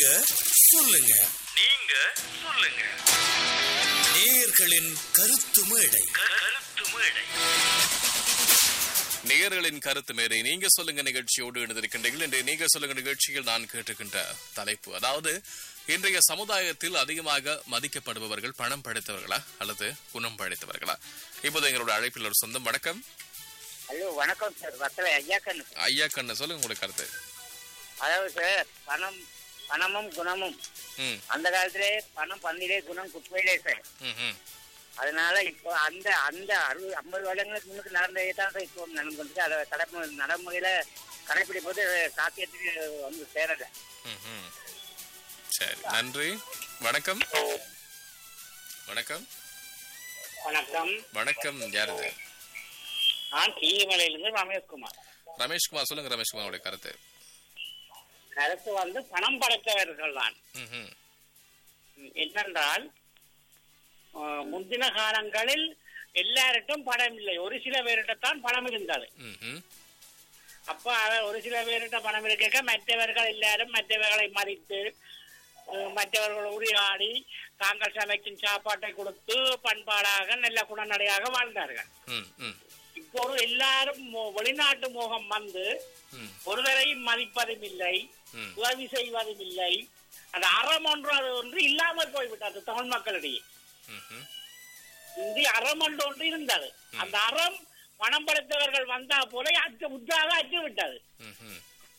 சொல்லுங்க நீங்க சொல்லுங்க நேயர்களின் கருத்து மேடை கருத்து மேடை நேயர்களின் கருத்து மேரை நீங்க சொல்லுங்க நிகழ்ச்சியோடு இணைந்திருக்கின்றீர்கள் இன்றைய நீங்க சொல்லுங்க நிகழ்ச்சியில் நான் கேட்டுக்கின்ற தலைப்பு அதாவது இன்றைய சமுதாயத்தில் அதிகமாக மதிக்கப்படுபவர்கள் பணம் படைத்தவர்களா அல்லது குணம் படைத்தவர்களா இப்போது எங்களோட அழைப்பில் ஒரு சொந்தம் வணக்கம் ஹலோ வணக்கம் சார் வத்தலை ஐயா கண்ணு ஐயா கண்ணு சொல்லுங்க உங்களுக்கு கருத்து அதாவது சார் பணம் பணமும் குணமும் ம் அந்த காலத்திலே பணம் பந்திலே குணம் குப்பையிலே சார் ம் ம் அதனால இப்போ அந்த அந்த அறுபது ஐம்பது வருடங்களுக்கு முன்னுக்கு நடந்ததே தான் சார் இப்போ நடந்துருக்கு அதை கடமை நடைமுறையில கடைப்பிடிப்பது சாத்தியத்துக்கு வந்து சேரல ம், ம். சரி நன்றி வணக்கம் வணக்கம் வணக்கம் வணக்கம் யாருது நான் தீமலையிலிருந்து ரமேஷ்குமார் ரமேஷ்குமார் சொல்லுங்க ரமேஷ்குமாரோட கருத்து கருத்து வந்து பணம் படைத்தவர்கள் தான் ம் ம் என்னென்றால் அஹ், முந்தின காலங்களில் எல்லார்ட்டும் பணம் இல்லை ஒரு சில பேரிடத்தான் பணம் இருந்தது ம் ம் அப்ப அவ- ஒரு சில பேர்கிட்ட பணம் இருக்க மற்றவர்கள் எல்லாரும் மற்றவர்களை மதித்து அஹ், மற்றவர்கள் உரையாடி தாங்கள் சமைக்கும் சாப்பாட்டை கொடுத்து பண்பாடாக நல்ல குணநடையாக வாழ்ந்தார்கள் ம் ம் இப்போது எல்லாரும் மோ- வெளிநாட்டு மோகம் வந்து ம் ஒருவரையும் மதிப்பதும் இல்லை ம் உதவி செய்வதும் இல்லை அந்த அறம் ஒன்று அது ஒன்று இல்லாமல் போய்விட்டது தமிழ் மக்களிடையே ம் ம் இந்தி அறம் ஒன்று ஒன்று இருந்தது அந்த அறம் பணம் படைத்தவர்கள் வந்தா போல அச்சு உற்சாக அச்சு விட்டது ம்ஹும்.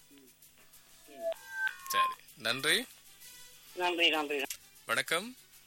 சரி நன்றி நன்றி நன்றி வணக்கம்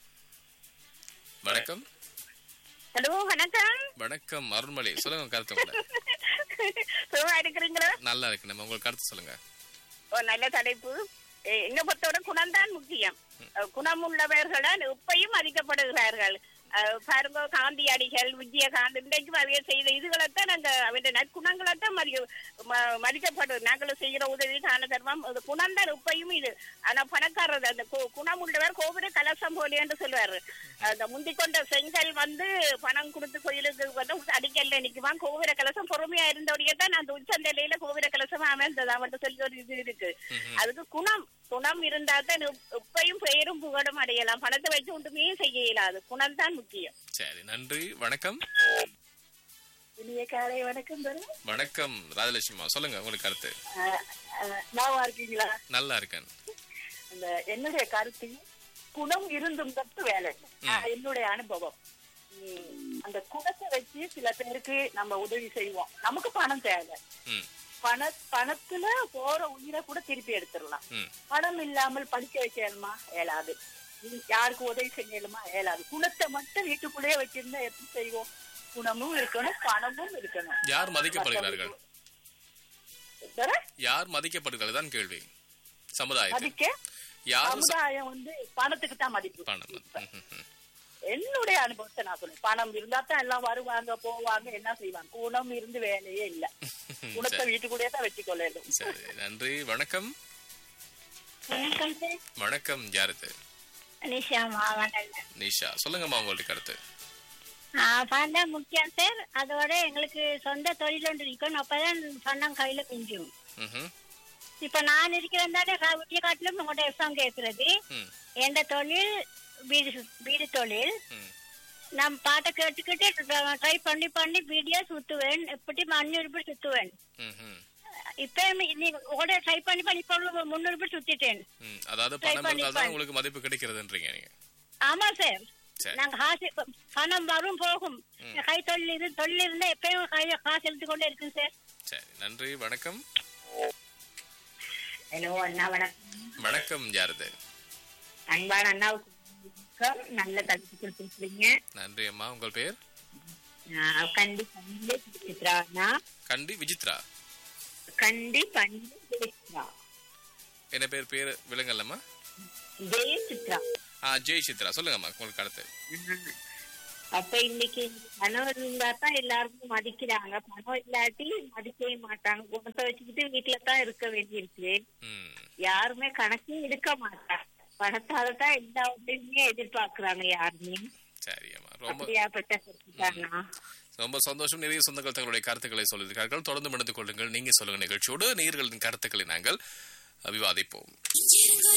வணக்கம் ஹலோ வணக்கம் வணக்கம் அருண்மொழி சொல்லுங்க உங்க கருத்து உங்களை சுகமா இருக்கிறீங்களா நல்லா இருக்கு நம்ம உங்களுக்கு கருத்து சொல்லுங்க ஒரு நல்ல தலைப்பு எ- என்னை பொறுத்தவரை குணம்தான் முக்கியம் அஹ் குணம் உள்ளவர்களால் எப்பையும் மதிக்கப்படுகிறார்கள் அஹ் பாருங்க காந்தியடிகள் விஜயகாந்த் இன்றைக்கும் அவைய செய்த இதுகளைத்தான் நாங்க அவருடைய நற்குணங்களைத்தான் மதிக்க ம- மதிக்கப்படுது நாங்களும் செய்கிற உதவி தான தர்மம் அது குணம்தான் எப்பையும் இது ஆனா பணக்காரர் அந்த கு- குணம் உள்ளவர் கோபுர கலசம் போலே என்று சொல்லுவாரு அந்த முந்திக் கொண்ட செங்கல் வந்து பணம் கொடுத்து கோயிலுக்கு வந்து அடிக்கல்ல நிக்குவான் கோபுர கலசம் பொறுமையா இருந்தவரையே தான் அந்த உச்சந்தலையில கோபுர கலசம் அமைந்தது அவன் சொல்லி ஒரு இது இருக்கு அதுக்கு குணம் குணம் இருந்தா தான் எப்- எப்பயும் பெயரும் புகழும் அடையலாம் பணத்தை வச்சு ஒன்றுமே செய்ய இயலாது குணம் தான் முக்கியம் சரி நன்றி வணக்கம் இனிய காலை வணக்கம் வணக்கம் ராஜலட்சுமிமா சொல்லுங்க உங்களுக்கு கருத்து நல்லா இருக்கீங்களா நல்லா இருக்கேன் அந்த என்னுடைய கருத்து குணம் இருந்தும் தப்பு வேலை ஆஹ், என்னுடைய அனுபவம் உம், அந்த குணத்தை வச்சு சில பேருக்கு நம்ம உதவி செய்வோம் நமக்கு பணம் தேவை ம் பண பணத்துல போற உயிரை கூட திருப்பி எடுத்துடலாம் ம் பணம் இல்லாமல் படிக்க வைக்கணுமா இயலாது உம், யாருக்கு உதவி செய்யணுமா இயலாது குணத்தை மட்டும் வீட்டுக்குள்ளேயே வச்சிருந்தா எப்படி செய்வோம் குணமும் இருக்கணும் பணமும் இருக்கணும் யார் மதிக்கப்படுகிறார்கள் வேற? யார் மதிக்கப்படுகிறது தான் கேள்வி சமுதாயத்தில் மதிக்க யார் ச- சமுதாயம் வந்து பணத்துக்கு தான் மதிப்பு பணம் ம், ம், ம். என்னுடைய அனுபவத்தை நான் சொல்றேன் பணம் இருந்தா தான் எல்லாம் வருவாங்க போவாங்க என்ன செய்வாங்க குணம் இருந்து வேலையே இல்ல குணத்தை சரி, வீட்டுக்குள்ளேயே தான் வச்சுக்கொள்ளணும் சரி நன்றி வணக்கம் வணக்கம் சார் வணக்கம் யாருது நிஷா மாவனல்ல நிஷா சொல்லுங்கம்மா உங்களுடைய கருத்து பணம் முக்கியம் சார் அதோட எங்களுக்கு சொந்த தொழில் ஒன்று இருக்கணும் அப்பதான் பணம் கையில மிஞ்சும் ம்ஹும். இப்ப நான் இருக்கிறேன் தானே விட்டிய காட்டிலும் உங்கள்கிட்ட எஃப்எம் கேட்கறது ம் எந்த தொழில் வீடு சு- வீடு தொழில் ம் நான் பாட்டை கேட்டுக்கிட்டு ட்ரை பண்ணி பண்ணி வீடியோ சுத்துவேன் எப்படி அஞ்சூறு ரூபாய் சுத்துவேன் ம்ஹும். இப்ப நீ கூட ட்ரை பண்ணி பண்ணி இப்போ முன்னூறு ரூபாய் சுத்திட்டேன் ம் அதாவது Try பணம் பண்ணி இருந்தால் தான் பாரு. உங்களுக்கு மதிப்பு கிடைக்கிறதுன்றீங்க நீங்க ஆமா சார் சரி நாங்க காசு பணம் வரும் போகும் ம். கை தொழில் இது தொழில் இருந்தா எப்பயும் கையில காசு எடுத்து கொண்டே இருக்கு சார் சரி நன்றி வணக்கம் ஹலோ அண்ணா வணக்கம் வணக்கம் யாருது அன்பான அண்ணாவுக்கு வணக்கம். நல்ல தலைப்பு கொடுத்துருக்கீங்க நன்றி அம்மா உங்கள் பேர் கண்டி பண்டி சித்ரா அண்ணா கண்டி விசித்ரா கண்டி பண்டி ஜெயசித்ரா என்ன பேர் பேர் விலங்கல்லம்மா ஜெய சித்ரா ஆ ஜெய் சித்ரா சொல்லுங்கம்மா உங்களுக்கு அடுத்து அப்ப இன்னைக்கு பணம் இருந்தா தான் எல்லாருக்கும் மதிக்கிறாங்க பணம் இல்லாட்டி மதிக்கவே மாட்டாங்க குணத்தை வச்சுக்கிட்டு வீட்டுல தான் இருக்க வேண்டியிருக்கு ம் யாருமே கணக்கே எடுக்க மாட்டாங்க பணத்தால தான் எல்லா உதவியுமே எதிர்பார்க்கறாங்க யாருமே சரி அம்மா ரொம்ப அப்படியாப்பட்ட கருத்துதானா ரொம்ப சந்தோஷம் நிறைய சொந்தங்கள் தங்களுடைய கருத்துக்களை சொல்லியிருக்கார்கள் தொடர்ந்து மணிந்து கொள்ளுங்கள் நீங்க சொல்லுங்க நிகழ்ச்சியோடு நீர்களின் கருத்துக்களை நாங்கள் விவாதிப்போம்